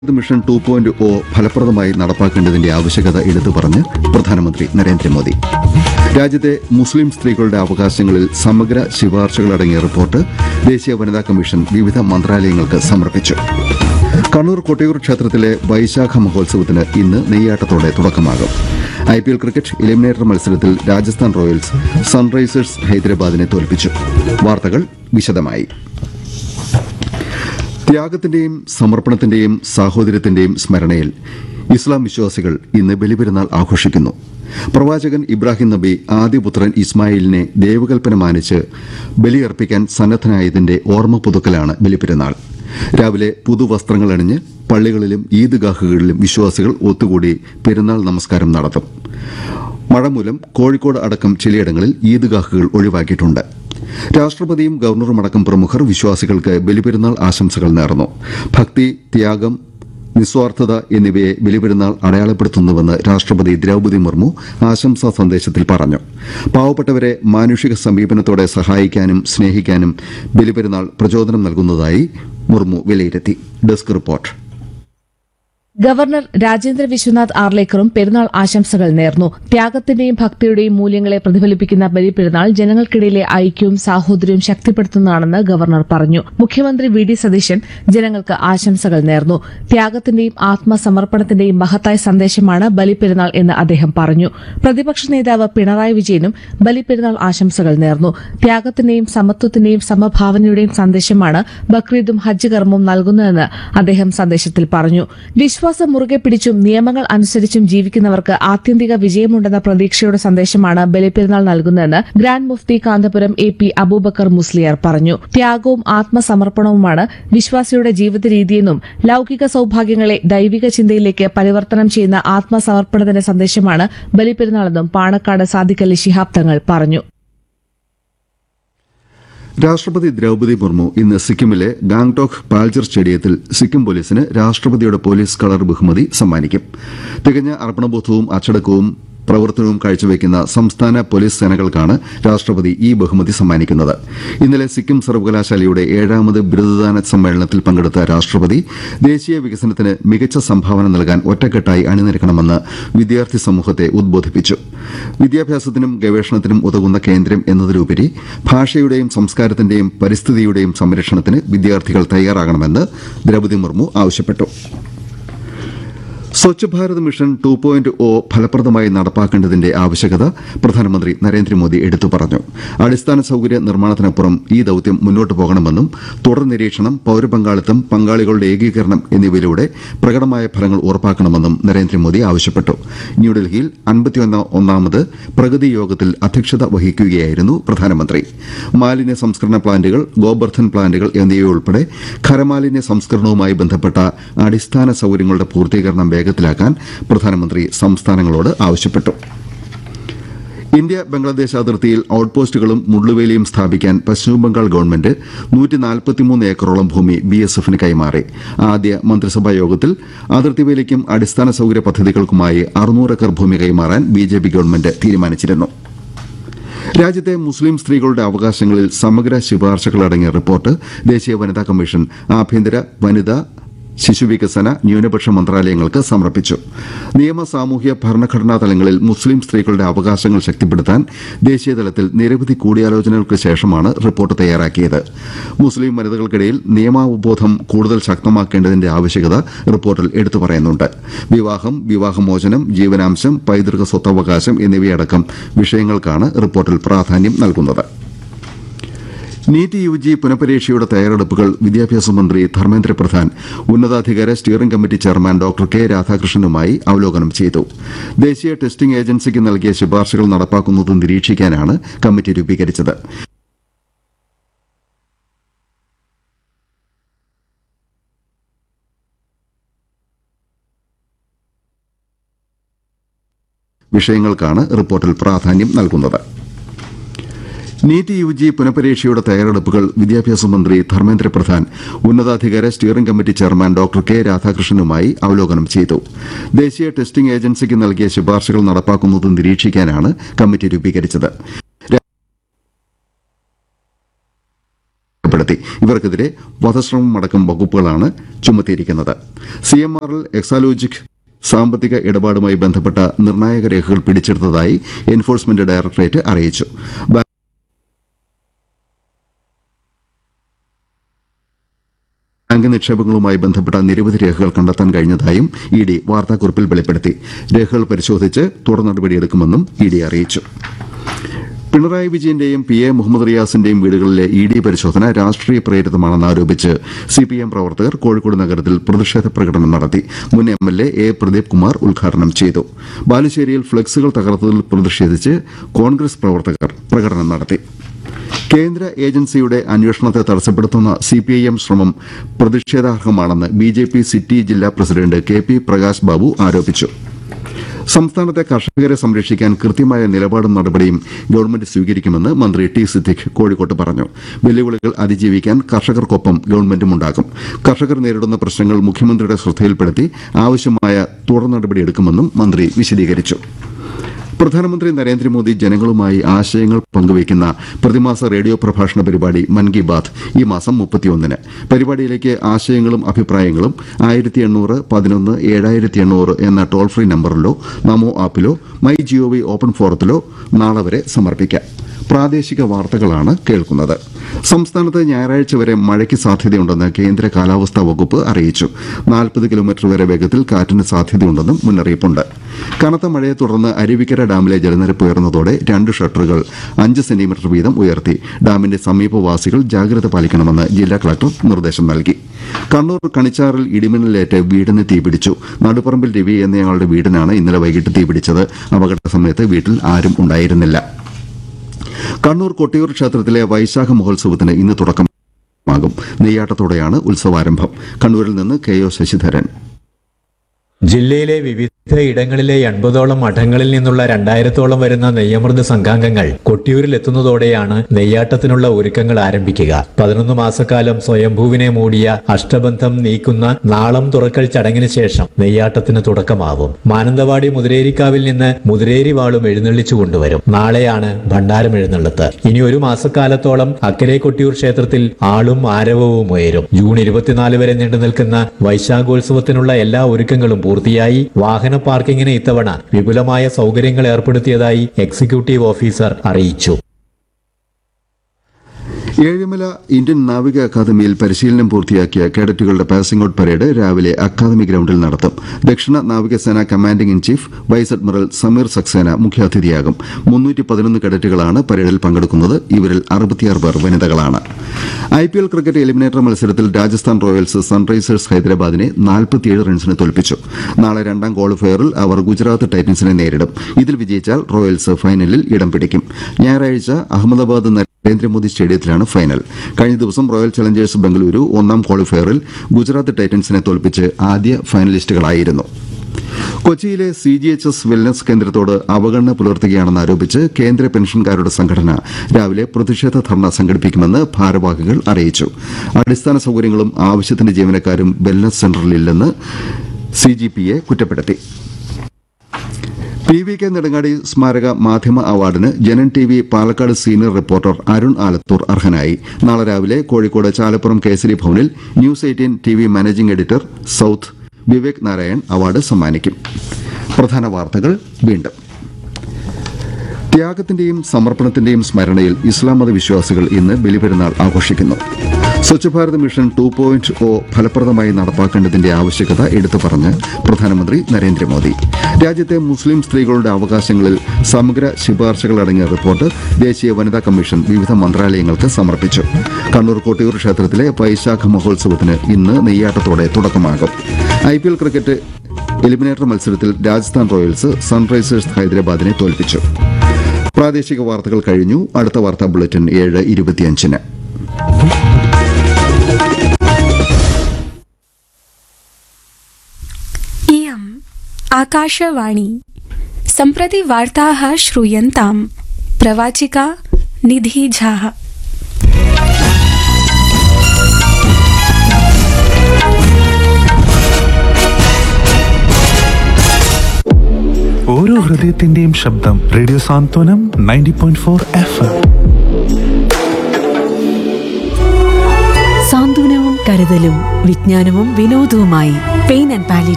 Bharat mission two point O ഫലപ്രദമായി നടപ്പാക്കേണ്ടതിന്റെ ആവശ്യകത എടുത്തു പറഞ്ഞ് പ്രധാനമന്ത്രി നരേന്ദ്രമോദി രാജ്യത്തെ മുസ്ലിം സ്ത്രീകളുടെ അവകാശങ്ങളിൽ സമഗ്ര ശുപാർശകളടങ്ങിയ റിപ്പോർട്ട് ദേശീയ വനിതാ കമ്മീഷൻ വിവിധ മന്ത്രാലയങ്ങൾക്ക് സമർപ്പിച്ചു കണ്ണൂർ കൊട്ടിയൂർ ക്ഷേത്രത്തിലെ വൈശാഖ മഹോത്സവത്തിന് ഇന്ന് നെയ്യാട്ടത്തോടെ തുടക്കമാകും I P L cricket eliminator മത്സരത്തിൽ രാജസ്ഥാൻ റോയൽസ് സൺറൈസേഴ്സ് ഹൈദരാബാദിനെ തോൽപ്പിച്ചു വാർത്തകൾ വിശദമായി ത്യാഗത്തിന്റെയും സമർപ്പണത്തിന്റെയും സാഹോദര്യത്തിന്റെയും സ്മരണയിൽ ഇസ്ലാം വിശ്വാസികൾ ഇന്ന് ബലിപെരുന്നാൾ ആഘോഷിക്കുന്നു പ്രവാചകൻ ഇബ്രാഹിം നബി ആദ്യപുത്രൻ ഇസ്മായിലിനെ ദൈവകൽപ്പന മാനിച്ച് ബലിയർപ്പിക്കാൻ സന്നദ്ധനായതിന്റെ ഓർമ്മ പുതുക്കലാണ് ബലിപെരുന്നാൾ രാവിലെ പുതുവസ്ത്രങ്ങൾ അണിഞ്ഞ് പള്ളികളിലും ഈദ്ഗാഹുകളിലും വിശ്വാസികൾ ഒത്തുകൂടി പെരുന്നാൾ നമസ്കാരം നടത്തും മഴ മൂലം കോഴിക്കോട് അടക്കം ചിലയിടങ്ങളിൽ ഈദ്ഗാഹുകൾ ഒഴിവാക്കിയിട്ടുണ്ട് രാഷ്ട്രപതിയും ഗവർണറും അടക്കം പ്രമുഖർ വിശ്വാസികൾക്ക് ബലിപെരുന്നാൾ ആശംസകൾ നേർന്നു ഭക്തി ത്യാഗം നിസ്വാർത്ഥത എന്നിവയെ ബലിപെരുന്നാൾ അടയാളപ്പെടുത്തുന്നുവെന്ന് രാഷ്ട്രപതി ദ്രൌപദി മുർമു ആശംസാ സന്ദേശത്തിൽ പറഞ്ഞു പാവപ്പെട്ടവരെ മാനുഷിക സമീപനത്തോടെ സഹായിക്കാനും സ്നേഹിക്കാനും ബലിപെരുന്നാൾ പ്രചോദനം നൽകുന്നതായി മുർമു വിലയിരുത്തി desk report governor Rajendra Vishwanath ആർലേക്കറും പെരുന്നാൾ ആശംസകൾ നേർന്നു ത്യാഗത്തിന്റെയും ഭക്തിയുടെയും മൂല്യങ്ങളെ പ്രതിഫലിപ്പിക്കുന്ന ബലിപെരുന്നാൾ ജനങ്ങൾക്കിടയിലെ ഐക്യവും സാഹോദര്യവും ശക്തിപ്പെടുത്തുന്നതാണെന്ന് ഗവർണർ പറഞ്ഞു മുഖ്യമന്ത്രി വി ഡി സതീശൻ ജനങ്ങൾക്ക് ആശംസകൾ നേർന്നു ത്യാഗത്തിന്റെയും ആത്മസമർപ്പണത്തിന്റെയും മഹത്തായ സന്ദേശമാണ് ബലിപെരുന്നാൾ എന്ന് അദ്ദേഹം പറഞ്ഞു പ്രതിപക്ഷ നേതാവ് പിണറായി വിജയനും ബലിപെരുന്നാൾ ആശംസകൾ നേർന്നു ത്യാഗത്തിന്റെയും സമത്വത്തിന്റെയും സമഭാവനയുടെയും സന്ദേശമാണ് ബക്രീദും ഹജ്ജ് കർമ്മവും നൽകുന്നതെന്ന് അദ്ദേഹം സന്ദേശത്തിൽ പറഞ്ഞു വിശ്വാസം മുറുകെ പിടിച്ചും നിയമങ്ങൾ അനുസരിച്ചും ജീവിക്കുന്നവർക്ക് ആത്യന്തിക വിജയമുണ്ടെന്ന പ്രതീക്ഷയുടെ സന്ദേശമാണ് ബലിപെരുന്നാൾ നൽകുന്നതെന്ന് ഗ്രാൻഡ് മുഫ്തി കാന്തപുരം എ പി അബൂബക്കർ മുസ്ലിയാർ പറഞ്ഞു ത്യാഗവും ആത്മസമർപ്പണവുമാണ് വിശ്വാസിയുടെ ജീവിത രീതിയെന്നും ലൌകിക സൌഭാഗ്യങ്ങളെ ദൈവിക ചിന്തയിലേക്ക് പരിവർത്തനം ചെയ്യുന്ന ആത്മസമർപ്പണത്തിന്റെ സന്ദേശമാണ് ബലിപെരുന്നാളെന്നും പാണക്കാട് സാദിഖലി ശിഹാബ് തങ്ങൾ പറഞ്ഞു രാഷ്ട്രപതി ദ്രൌപദി മുർമു ഇന്ന് സിക്കിമിലെ ഗാംഗ്ടോക്ക് പാൽച്ചർ സ്റ്റേഡിയത്തിൽ സിക്കിം പോലീസിന് രാഷ്ട്രപതിയുടെ പോലീസ് കളർ ബഹുമതി സമ്മാനിക്കും തികഞ്ഞ അർപ്പണബോധവും അച്ചടക്കവും പ്രവർത്തനവും കാഴ്ചവെക്കുന്ന സംസ്ഥാന പോലീസ് സേനകൾക്കാണ് രാഷ്ട്രപതി ഈ ബഹുമതി സമ്മാനിക്കുന്നത് ഇന്നലെ സിക്കിം സർവകലാശാലയുടെ ഏഴാമത് ബിരുദദാന സമ്മേളനത്തിൽ പങ്കെടുത്ത രാഷ്ട്രപതി ദേശീയ വികസനത്തിന് മികച്ച സംഭാവന നൽകാൻ ഒറ്റക്കെട്ടായി അണിനിരക്കണമെന്ന് വിദ്യാർത്ഥി സമൂഹത്തെ ഉദ്ബോധിപ്പിച്ചു വിദ്യാഭ്യാസത്തിനും ഗവേഷണത്തിനും ഉതകുന്ന കേന്ദ്രം എന്നതിലുപരി ഭാഷയുടെയും സംസ്കാരത്തിന്റെയും പരിസ്ഥിതിയുടെയും സംരക്ഷണത്തിന് വിദ്യാർത്ഥികൾ തയ്യാറാകണമെന്ന് ദ്രൌപദി മുർമു ആവശ്യപ്പെട്ടു Swachh Bharat mission two point O ഫലപ്രദമായി നടപ്പാക്കേണ്ടതിന്റെ ആവശ്യകത പ്രധാനമന്ത്രി നരേന്ദ്രമോദി എടുത്തു പറഞ്ഞു അടിസ്ഥാന സൌകര്യ നിർമ്മാണത്തിനപ്പുറം ഈ ദൌത്യം മുന്നോട്ട് പോകണമെന്നും തുടർ നിരീക്ഷണം പൌരപങ്കാളിത്തം പങ്കാളികളുടെ ഏകീകരണം എന്നിവയിലൂടെ പ്രകടമായ ഫലങ്ങൾ ഉറപ്പാക്കണമെന്നും നരേന്ദ്രമോദി ആവശ്യപ്പെട്ടു ന്യൂഡൽഹിയിൽ ഒന്നാമത് പ്രഗതി യോഗത്തിൽ അധ്യക്ഷത വഹിക്കുകയായിരുന്നു പ്രധാനമന്ത്രി മാലിന്യ സംസ്കരണ പ്ലാന്റുകൾ ഗോബർദ്ധൻ പ്ലാന്റുകൾ എന്നിവയുൾപ്പെടെ ഖരമാലിന്യ സംസ്കരണവുമായി ബന്ധപ്പെട്ട അടിസ്ഥാന സൌകര്യങ്ങളുടെ പൂർത്തീകരണം വേഗത്തിലാക്കാൻ പ്രധാനമന്ത്രി സംസ്ഥാനങ്ങളോട് ആവശ്യപ്പെട്ടു ഇന്ത്യ ബംഗ്ലാദേശ് അതിർത്തിയിൽ ഔട്ട്പോസ്റ്റുകളും മുള്ളുവേലിയും സ്ഥാപിക്കാൻ പശ്ചിമബംഗാൾ ഗവൺമെന്റ് ഏക്കറോളം ഭൂമി ബിഎസ്എഫിന് കൈമാറി ആദ്യ മന്ത്രിസഭാ യോഗത്തിൽ അതിർത്തിവേലിക്കും അടിസ്ഥാന സൌകര്യ പദ്ധതികൾക്കുമായി അറുന്നൂറ് ഏക്കർ ഭൂമി കൈമാറാൻ ബിജെപി ഗവൺമെന്റ് തീരുമാനിച്ചിരുന്നു രാജ്യത്തെ മുസ്ലിം സ്ത്രീകളുടെ അവകാശങ്ങളിൽ സമഗ്ര ശുപാർശകളടങ്ങിയ റിപ്പോർട്ട് ദേശീയ വനിതാ കമ്മീഷൻ ആഭ്യന്തര വനിതാ ശിശുവികസന ന്യൂനപക്ഷ മന്ത്രാലയങ്ങൾക്ക് സമർപ്പിച്ചു നിയമ സാമൂഹ്യ ഭരണഘടനാ തലങ്ങളിൽ മുസ്ലിം സ്ത്രീകളുടെ അവകാശങ്ങൾ ശക്തിപ്പെടുത്താൻ ദേശീയതലത്തിൽ നിരവധി കൂടിയാലോചനകൾക്ക് ശേഷമാണ് റിപ്പോർട്ട് തയ്യാറാക്കിയത് മുസ്ലിം വനിതകൾക്കിടയിൽ നിയമാവബോധം കൂടുതൽ ശക്തമാക്കേണ്ടതിന്റെ ആവശ്യകത റിപ്പോർട്ടിൽ എടുത്തു പറയുന്നുണ്ട് വിവാഹം വിവാഹമോചനം ജീവനാംശം പൈതൃക സ്വത്തവകാശം എന്നിവയടക്കം വിഷയങ്ങൾക്കാണ് റിപ്പോർട്ടിൽ പ്രാധാന്യം നൽകുന്നത് നീറ്റ് യു ജി പുനഃപരീക്ഷയുടെ തയ്യാറെടുപ്പുകൾ വിദ്യാഭ്യാസ മന്ത്രി ധർമ്മേന്ദ്ര പ്രധാൻ ഉന്നതാധികാര steering committee chairman doctor K രാധാകൃഷ്ണനുമായി അവലോകനം ചെയ്തു ദേശീയ ടെസ്റ്റിംഗ് ഏജൻസിക്ക് നൽകിയ ശുപാർശകൾ നടപ്പാക്കുന്നത് നിരീക്ഷിക്കാനാണ് കമ്മിറ്റി രൂപീകരിച്ചത് വിഷയങ്ങൾക്കാണ് റിപ്പോർട്ടിൽ പ്രാധാന്യം നൽകുന്നത് നീറ്റ് യു ജി പുനഃപരീക്ഷയുടെ തയ്യാറെടുപ്പുകൾ വിദ്യാഭ്യാസ മന്ത്രി ധർമ്മേന്ദ്ര പ്രധാൻ ഉന്നതാധികാര steering committee chairman doctor K രാധാകൃഷ്ണനുമായി അവലോകനം ചെയ്തു ദേശീയ ടെസ്റ്റിംഗ് ഏജൻസിക്ക് നൽകിയ ശുപാർശകൾ നടപ്പാക്കുന്നത് നിരീക്ഷിക്കാനാണ് കമ്മിറ്റി രൂപീകരിച്ചത് നടത്തി ഇവർക്കെതിരെ വധശ്രമം അടക്കം വകുപ്പുകളാണ് ചുമത്തിയിരിക്കുന്നത് C M R L Exalogic സാമ്പത്തിക ഇടപാടുമായി ബന്ധപ്പെട്ട നിർണായക രേഖകൾ പിടിച്ചെടുത്തതായി എൻഫോഴ്സ്മെന്റ് ഡയറക്ടറേറ്റ് അറിയിച്ചു ബാ- ബാങ്ക് നിക്ഷേപങ്ങളുമായി ബന്ധപ്പെട്ട നിരവധി രേഖകൾ കണ്ടെത്താൻ കഴിഞ്ഞതായും ഇ ഡി വാർത്താക്കുറിപ്പിൽ വെളിപ്പെടുത്തി രേഖകൾ പരിശോധിച്ച് തുടർ നടപടിയെടുക്കുമെന്നും ഇ ഡി അറിയിച്ചു പിണറായി വിജയന്റെയും പി എ മുഹമ്മദ് റിയാസിന്റെയും വീടുകളിലെ ഇ ഡി പരിശോധന രാഷ്ട്രീയ പ്രേരിതമാണെന്ന് ആരോപിച്ച് സിപിഎം പ്രവർത്തകർ കോഴിക്കോട് നഗരത്തിൽ പ്രതിഷേധ പ്രകടനം നടത്തി മുൻ M L A A Pradeep Kumar ഉദ്ഘാടനം ചെയ്തു ബാലുശ്ശേരിയിൽ ഫ്ളക്സുകൾ തകർത്തതിൽ പ്രതിഷേധിച്ച് കോൺഗ്രസ് പ്രവർത്തകർ പ്രകടനം നടത്തി കേന്ദ്ര ഏജൻസിയുടെ അന്വേഷണത്തെ തടസ്സപ്പെടുത്തുന്ന സിപിഐഎം ശ്രമം പ്രതിഷേധാർഹമാണെന്ന് ബിജെപി സിറ്റി ജില്ലാ president K P Prakash Babu ആരോപിച്ചു സംസ്ഥാനത്തെ കർഷകരെ സംരക്ഷിക്കാൻ കൃത്യമായ നിലപാടും നടപടിയും ഗവൺമെന്റ് സ്വീകരിക്കുമെന്ന് മന്ത്രി ടി സിദ്ദിഖ് കോഴിക്കോട്ട് പറഞ്ഞു വെല്ലുവിളികൾ അതിജീവിക്കാൻ കർഷകർക്കൊപ്പം ഗവൺമെന്റുമുണ്ടാകും കർഷകർ നേരിടുന്ന പ്രശ്നങ്ങൾ മുഖ്യമന്ത്രിയുടെ ശ്രദ്ധയിൽപ്പെടുത്തി ആവശ്യമായ തുടർ നടപടിയെടുക്കുമെന്നും മന്ത്രി വിശദീകരിച്ചു പ്രധാനമന്ത്രി നരേന്ദ്രമോദി ജനങ്ങളുമായി ആശയങ്ങൾ പങ്കുവയ്ക്കുന്ന പ്രതിമാസ റേഡിയോ പ്രഭാഷണ പരിപാടി മൻ കി ബാത് ഈ മാസം മുപ്പത്തിയൊന്നിന് പരിപാടിയിലേക്ക് ആശയങ്ങളും അഭിപ്രായങ്ങളും ആയിരത്തി എണ്ണൂറ് പതിനൊന്ന് ഏഴായിരത്തി എണ്ണൂറ് എന്ന ടോൾ ഫ്രീ നമ്പറിലോ നമോ ആപ്പിലോ മൈ ജിഒവി ഓപ്പൺ ഫോറത്തിലോ നാളെ വരെ സമർപ്പിക്കാം പ്രാദേശിക വാർത്തകളാണ് കേൾക്കുന്നത് സംസ്ഥാനത്ത് ഞായറാഴ്ച വരെ മഴയ്ക്ക് സാധ്യതയുണ്ടെന്ന് കേന്ദ്ര കാലാവസ്ഥാ വകുപ്പ് അറിയിച്ചു നാൽപ്പത് കിലോമീറ്റർ വരെ വേഗത്തിൽ കാറ്റിന് സാധ്യതയുണ്ടെന്നും മുന്നറിയിപ്പുണ്ട് കനത്ത മഴയെ തുടർന്ന് അരുവിക്കര ഡാമിലെ ജലനിരപ്പ് ഉയർന്നതോടെ രണ്ട് ഷട്ടറുകൾ അഞ്ച് സെന്റിമീറ്റർ വീതം ഉയർത്തി ഡാമിന്റെ സമീപവാസികൾ ജാഗ്രത പാലിക്കണമെന്ന് ജില്ലാ കളക്ടർ നിർദ്ദേശം നൽകി കണ്ണൂർ കണിച്ചാറിൽ ഇടിമിന്നലേറ്റ് വീടിന് തീപിടിച്ചു നടുപ്പറമ്പിൽ രവി എന്നയാളുടെ വീടിനാണ് ഇന്നലെ വൈകിട്ട് തീപിടിച്ചത് അപകട സമയത്ത് വീട്ടിൽ ആരും ഉണ്ടായിരുന്നില്ല കണ്ണൂർ കൊട്ടിയൂർ ക്ഷേത്രത്തിലെ വൈശാഖ മഹോത്സവത്തിന് ഇന്ന് തുടക്കമാകും നെയ്യാട്ടത്തോടെയാണ് ഉത്സവാരംഭം കണ്ണൂരിൽ നിന്ന് കെ ഒ ശശിധരൻ ജില്ലയിലെ വിവിധ ഇടങ്ങളിലെ എൺപതോളം മഠങ്ങളിൽ നിന്നുള്ള രണ്ടായിരത്തോളം വരുന്ന നെയ്യമൃത് സംഘാംഗങ്ങൾ കൊട്ടിയൂരിൽ എത്തുന്നതോടെയാണ് നെയ്യാട്ടത്തിനുള്ള ഒരുക്കങ്ങൾ ആരംഭിക്കുക പതിനൊന്ന് മാസക്കാലം സ്വയംഭൂവിനെ മൂടിയ അഷ്ടബന്ധം നീക്കുന്ന നാളം തുറക്കൽ ചടങ്ങിന് ശേഷം നെയ്യാട്ടത്തിന് തുടക്കമാവും മാനന്തവാടി മുതിരേരിക്കാവിൽ നിന്ന് മുതിരേരി വാളും എഴുന്നള്ളിച്ചു കൊണ്ടുവരും നാളെയാണ് ഭണ്ഡാരം എഴുന്നള്ളത്ത് ഇനി ഒരു മാസക്കാലത്തോളം അക്കരെ കൊട്ടിയൂർ ക്ഷേത്രത്തിൽ ആളും ആരവവും ഉയരും ജൂൺ ഇരുപത്തിനാല് വരെ നീണ്ടു നിൽക്കുന്ന വൈശാഖോത്സവത്തിനുള്ള എല്ലാ ഒരുക്കങ്ങളും പൂർത്തിയായി വാഹന പാർക്കിങ്ങിന് ഇത്തവണ വിപുലമായ സൗകര്യങ്ങൾ ഏർപ്പെടുത്തിയതായി എക്സിക്യൂട്ടീവ് ഓഫീസർ അറിയിച്ചു ഏഴിമല ഇന്ത്യൻ നാവിക അക്കാദമിയിൽ പരിശീലനം പൂർത്തിയാക്കിയ കേഡറ്റുകളുടെ പാസിംഗ് ഔട്ട് പരേഡ് രാവിലെ അക്കാദമി ഗ്രൌണ്ടിൽ നടത്തും ദക്ഷിണ നാവികസേന commanding in chief vice admiral Sameer Saxena മുഖ്യാതിഥിയാകും മുന്നൂറ്റി പതിനൊന്ന് കേഡറ്റുകളാണ് പരേഡിൽ പങ്കെടുക്കുന്നത് ഇവരിൽ അറുപത്തിയാറ് പേർ വനിതകളാണ് I P L cricket eliminator മത്സരത്തിൽ രാജസ്ഥാൻ റോയൽസ് സൺറൈസേഴ്സ് ഹൈദരാബാദിനെ നാൽപ്പത്തിയേഴ് റൺസിന് തോൽപ്പിച്ചു നാളെ രണ്ടാം ക്വാളിഫയറിൽ അവർ ഗുജറാത്ത് ടൈറ്റൻസിനെ നേരിടും ഇതിൽ വിജയിച്ചാൽ റോയൽസ് ഫൈനലിൽ ഇടം പിടിക്കും ഞായറാഴ്ച അഹമ്മദാബാദ് നരേന്ദ്രമോദി സ്റ്റേഡിയത്തിലാണ് ഫൈനൽ കഴിഞ്ഞ ദിവസം റോയൽ ചലഞ്ചേഴ്സ് ബംഗളൂരു ഒന്നാം ക്വാളിഫയറിൽ ഗുജറാത്ത് ടൈറ്റൻസിനെ തോൽപ്പിച്ച് ആദ്യ ഫൈനലിസ്റ്റുകളായിരുന്നു കൊച്ചിയിലെ C G H S wellness കേന്ദ്രത്തോട് അവഗണന പുലർത്തുകയാണെന്ന് ആരോപിച്ച് കേന്ദ്ര പെൻഷൻകാരുടെ സംഘടന രാവിലെ പ്രതിഷേധ ധർണ സംഘടിപ്പിക്കുമെന്ന് ഭാരവാഹികൾ അറിയിച്ചു അടിസ്ഥാന സൌകര്യങ്ങളും ആവശ്യത്തിന് ജീവനക്കാരും വെൽനസ് സെന്ററിലില്ലെന്ന് സി ജി പി എ കുറ്റപ്പെടുത്തി പി വി കെ നെടുങ്ങാടി സ്മാരക മാധ്യമ അവാർഡിന് Janam T V Palakkad senior reporter Arun Alathur അർഹനായി നാളെ രാവിലെ കോഴിക്കോട് ചാലപ്പുറം കേസരി ഭവനിൽ news eighteen T V managing editor south Vivek Narayan award സമ്മാനിക്കും പ്രധാന വാർത്തകൾ വീണ്ടും ത്യാഗത്തിന്റെയും സമർപ്പണത്തിന്റെയും സ്മരണയിൽ ഇസ്ലാം മത വിശ്വാസികൾ ഇന്ന് ബലിപെരുന്നാൾ ആഘോഷിക്കുന്നു Swachh Bharat mission two point O ഫലപ്രദമായി നടപ്പാക്കേണ്ടതിന്റെ ആവശ്യകത എടുത്തു പറഞ്ഞ് പ്രധാനമന്ത്രി നരേന്ദ്രമോദി രാജ്യത്തെ മുസ്ലിം സ്ത്രീകളുടെ അവകാശങ്ങളിൽ സമഗ്ര ശുപാർശകളടങ്ങിയ റിപ്പോർട്ട് ദേശീയ വനിതാ കമ്മീഷൻ വിവിധ മന്ത്രാലയങ്ങൾക്ക് സമർപ്പിച്ചു കണ്ണൂർ കൊട്ടിയൂർ ക്ഷേത്രത്തിലെ വൈശാഖ മഹോത്സവത്തിന് ഇന്ന് നെയ്യാട്ടത്തോടെ തുടക്കമാകും I P L cricket eliminator മത്സരത്തിൽ രാജസ്ഥാൻ റോയൽസ് സൺറൈസേഴ്സ് ഹൈദരാബാദിനെ തോൽപ്പിച്ചു പ്രാദേശിക വാർത്തകൾ കഴിഞ്ഞു അടുത്ത വാർത്താ ബുള്ളറ്റിൻ ഏഴ് ഇരുപത്തിയഞ്ചിന് इयम् आकाशवाणी सम्प्रति वार्ताः श्रूयन्ताम् प्रवाचिका निधि झाः ഓരോ ഹൃദയത്തിന്റെയും ശബ്ദം radio Santhwanam ninety point four F M കരുതലും വിജ്ഞാനവും വിനോദവുമായി പെയിൻ ആൻഡ് പാലി